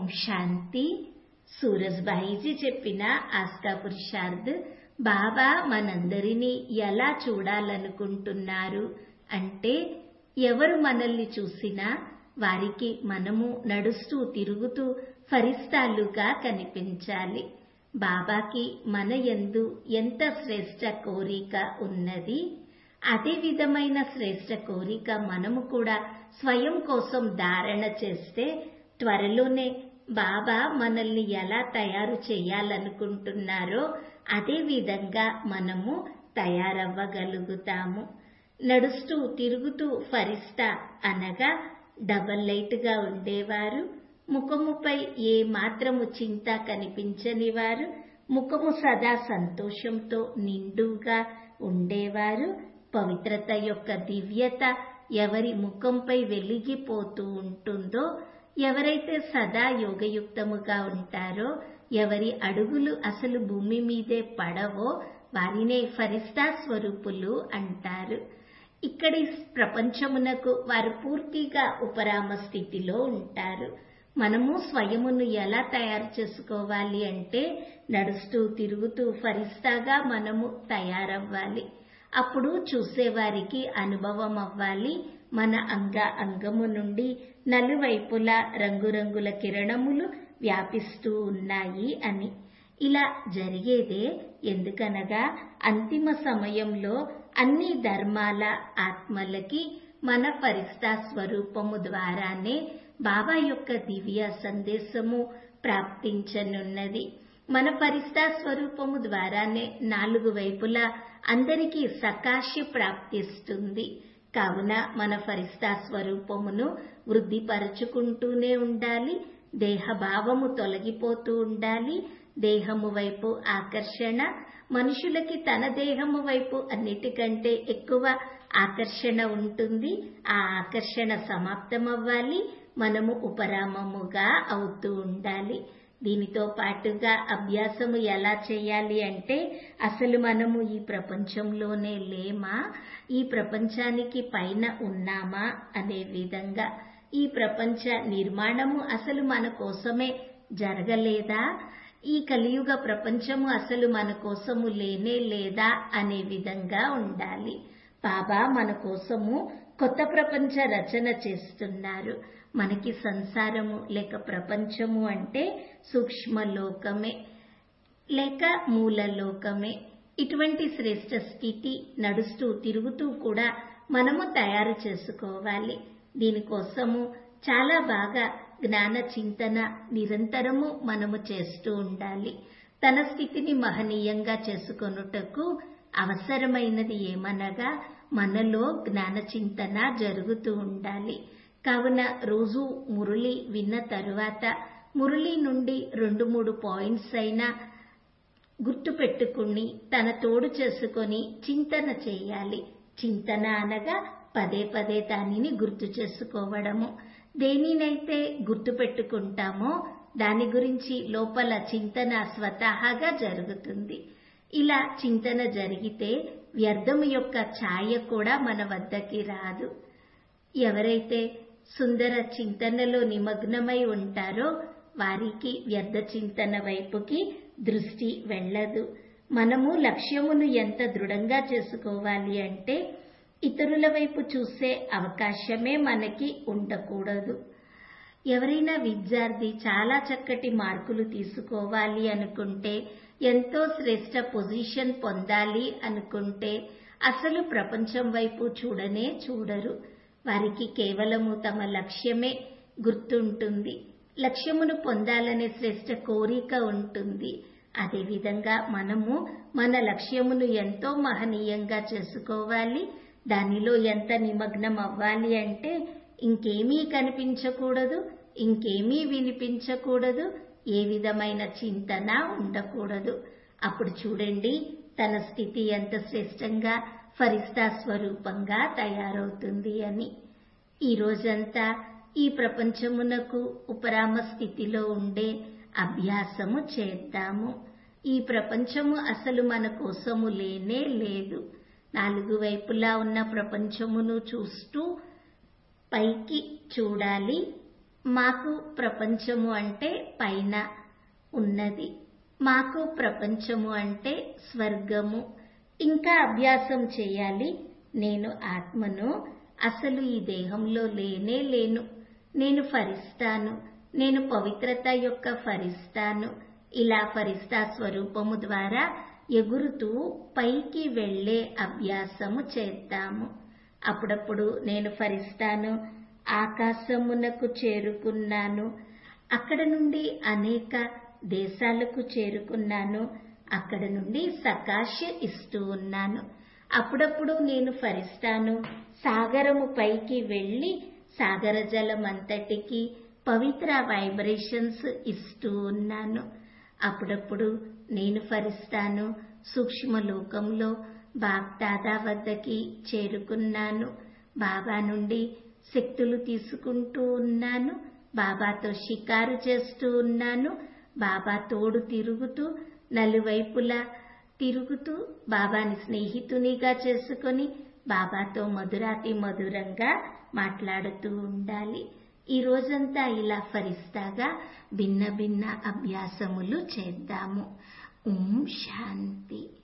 శాంతి సూరజ్బాయిజీ చెప్పిన ఆస్కా పురుషార్థ్ బాబా మనందరినీ ఎలా చూడాలనుకుంటున్నారు అంటే ఎవరు మనల్ని చూసినా వారికి మనము నడుస్తూ తిరుగుతూ ఫరిస్తాలుగా కనిపించాలి బాబాకి మన యందు ఎంత శ్రేష్ట కోరిక ఉన్నది అదే విధమైన శ్రేష్ట కోరిక మనము కూడా స్వయం కోసం ధారణ చేస్తే త్వరలోనే బాబా మనల్ని ఎలా తయారు చేయాలనుకుంటున్నారో అదే విధంగా మనము తయారవ్వగలుగుతాము నడుస్తూ తిరుగుతూ ఫరిస్తా అనగా డబల్ లైట్ గా ఉండేవారు ముఖముపై ఏ మాత్రము చింత కనిపించని వారు ముఖము సదా సంతోషంతో నిండుగా ఉండేవారు పవిత్రత యొక్క దివ్యత ఎవరి ముఖంపై వెలిగిపోతూ ఉంటుందో ఎవరైతే సదా యోగయుక్తముగా ఉంటారో ఎవరి అడుగులు అసలు భూమి మీదే పడవో వారినే ఫరిస్తా స్వరూపులు అంటారు ఇక్కడి ప్రపంచమునకు వారు పూర్తిగా ఉపరామ స్థితిలో ఉంటారు మనము స్వయమును ఎలా తయారు చేసుకోవాలి అంటే నడుస్తూ తిరుగుతూ ఫరిస్తాగా మనము తయారవ్వాలి అప్పుడు చూసేవారికి అనుభవం అవ్వాలి మన అంగ అంగము నుండి నలువైపులా రంగురంగుల కిరణములు వ్యాపిస్తూ ఉన్నాయి అని ఇలా జరిగేదే ఎందుకనగా అంతిమ సమయంలో అన్ని ధర్మాల ఆత్మలకి మన ఫరిస్తా స్వరూపము ద్వారానే బాబా యొక్క దివ్య సందేశము ప్రాప్తించనున్నది మన ఫరిస్తా స్వరూపము ద్వారానే నాలుగు వైపులా అందరికీ సకాశి ప్రాప్తిస్తుంది కావున మన ఫరిస్తా స్వరూపమును వృద్ధిపరచుకుంటూనే ఉండాలి దేహభావము తొలగిపోతూ ఉండాలి దేహము వైపు ఆకర్షణ మనుషులకి తన దేహము వైపు అన్నిటికంటే ఎక్కువ ఆకర్షణ ఉంటుంది ఆ ఆకర్షణ సమాప్తమవ్వాలి మనము ఉపరామముగా అవుతూ ఉండాలి దీనితో పాటుగా అభ్యాసము ఎలా చేయాలి అంటే అసలు మనము ఈ ప్రపంచంలోనే లేమా ఈ ప్రపంచానికి పైన ఉన్నామా అనే విధంగా ఈ ప్రపంచ నిర్మాణము అసలు మన కోసమే జరగలేదా ఈ కలియుగ ప్రపంచము అసలు మన కోసము లేనే లేదా అనే విధంగా ఉండాలి బాబా మన కోసము కొత్త ప్రపంచ రచన చేస్తున్నారు మనకి సంసారము లేక ప్రపంచము అంటే సూక్ష్మ లోకమే లేక మూల లోకమే ఇటువంటి శ్రేష్ట స్థితి నడుస్తూ తిరుగుతూ కూడా మనము తయారు చేసుకోవాలి దీనికోసము చాలా బాగా జ్ఞాన చింతన నిరంతరము మనము చేస్తూ ఉండాలి తన స్థితిని మహనీయంగా చేసుకొనుటకు అవసరమైనది ఏమనగా మనలో జ్ఞాన చింతన జరుగుతూ ఉండాలి కావున రోజు మురళి విన్న తరువాత మురళి నుండి రెండు మూడు పాయింట్స్ అయినా గుర్తు పెట్టుకుని తన తోడు చేసుకొని చింతన చేయాలి చింతన అనగా పదే పదే దానిని గుర్తు చేసుకోవడము దేనినైతే గుర్తు పెట్టుకుంటామో దాని గురించి లోపల చింతన స్వతహాగా జరుగుతుంది ఇలా చింతన జరిగితే వ్యర్థము యొక్క ఛాయ కూడా మన వద్దకి రాదు ఎవరైతే సుందర చింతనలో నిమగ్నమై ఉంటారో వారికి వ్యర్థ చింతన వైపుకి దృష్టి వెళ్ళదు మనము లక్ష్యమును ఎంత దృఢంగా చేసుకోవాలి అంటే ఇతరుల వైపు చూసే అవకాశమే మనకి ఉండకూడదు ఎవరైనా విద్యార్థి చాలా చక్కటి మార్కులు తీసుకోవాలి అనుకుంటే ఎంతో శ్రేష్ట పొజిషన్ పొందాలి అనుకుంటే అసలు ప్రపంచం వైపు చూడనే చూడరు వారికి కేవలము తమ లక్ష్యమే గుర్తుంటుంది లక్ష్యమును పొందాలనే శ్రేష్ట కోరిక ఉంటుంది అదేవిధంగా మనము మన లక్ష్యమును ఎంతో మహనీయంగా చేసుకోవాలి దానిలో ఎంత నిమగ్నం అవ్వాలి అంటే ఇంకేమీ కనిపించకూడదు ఇంకేమీ వినిపించకూడదు ఏ విధమైన చింతన ఉండకూడదు అప్పుడు చూడండి తన స్థితి ఎంత శ్రేష్టంగా ఫరిస్తా స్వరూపంగా తయారవుతుంది అని ఈ రోజంతా ఈ ప్రపంచమునకు ఉపరామ స్థితిలో ఉండే అభ్యాసము చేద్దాము ఈ ప్రపంచము అసలు మన కోసము లేనే లేదు నాలుగు వైపులా ఉన్న ప్రపంచమును చూస్తూ పైకి చూడాలి మాకు ప్రపంచము అంటే పైన ఉన్నది మాకు ప్రపంచము అంటే స్వర్గము ఇంకా అభ్యాసం చేయాలి నేను ఆత్మను అసలు ఈ దేహంలో లేనే లేను నేను ఫరిస్తాను నేను పవిత్రత యొక్క ఫరిస్తాను ఇలా ఫరిస్తా స్వరూపము ద్వారా ఎగురుతూ పైకి వెళ్లే అభ్యాసము చేద్దాము అప్పుడప్పుడు నేను ఫరిస్తాను ఆకాశమునకు చేరుకున్నాను అక్కడ నుండి అనేక దేశాలకు చేరుకున్నాను అక్కడ నుండి సకాశ ఇస్తూ ఉన్నాను అప్పుడప్పుడు నేను ఫరిస్తాను సాగరము పైకి వెళ్లి సాగర జలం అంతటికి పవిత్ర వైబ్రేషన్స్ ఇస్తూ ఉన్నాను అప్పుడప్పుడు నేను ఫరిస్తాను సూక్ష్మ లోకంలో బాగ్దాదా వద్దకి చేరుకున్నాను బాబా నుండి శక్తులు తీసుకుంటూ ఉన్నాను బాబాతో షికారు చేస్తూ ఉన్నాను బాబా తోడు తిరుగుతూ నలువైపులా తిరుగుతూ బాబాని స్నేహితునిగా చేసుకొని బాబాతో మధురాతి మధురంగా మాట్లాడుతూ ఉండాలి ఈ రోజంతా ఇలా ఫరిస్తాగా భిన్న భిన్న అభ్యాసములు చేద్దాము ఓం శాంతి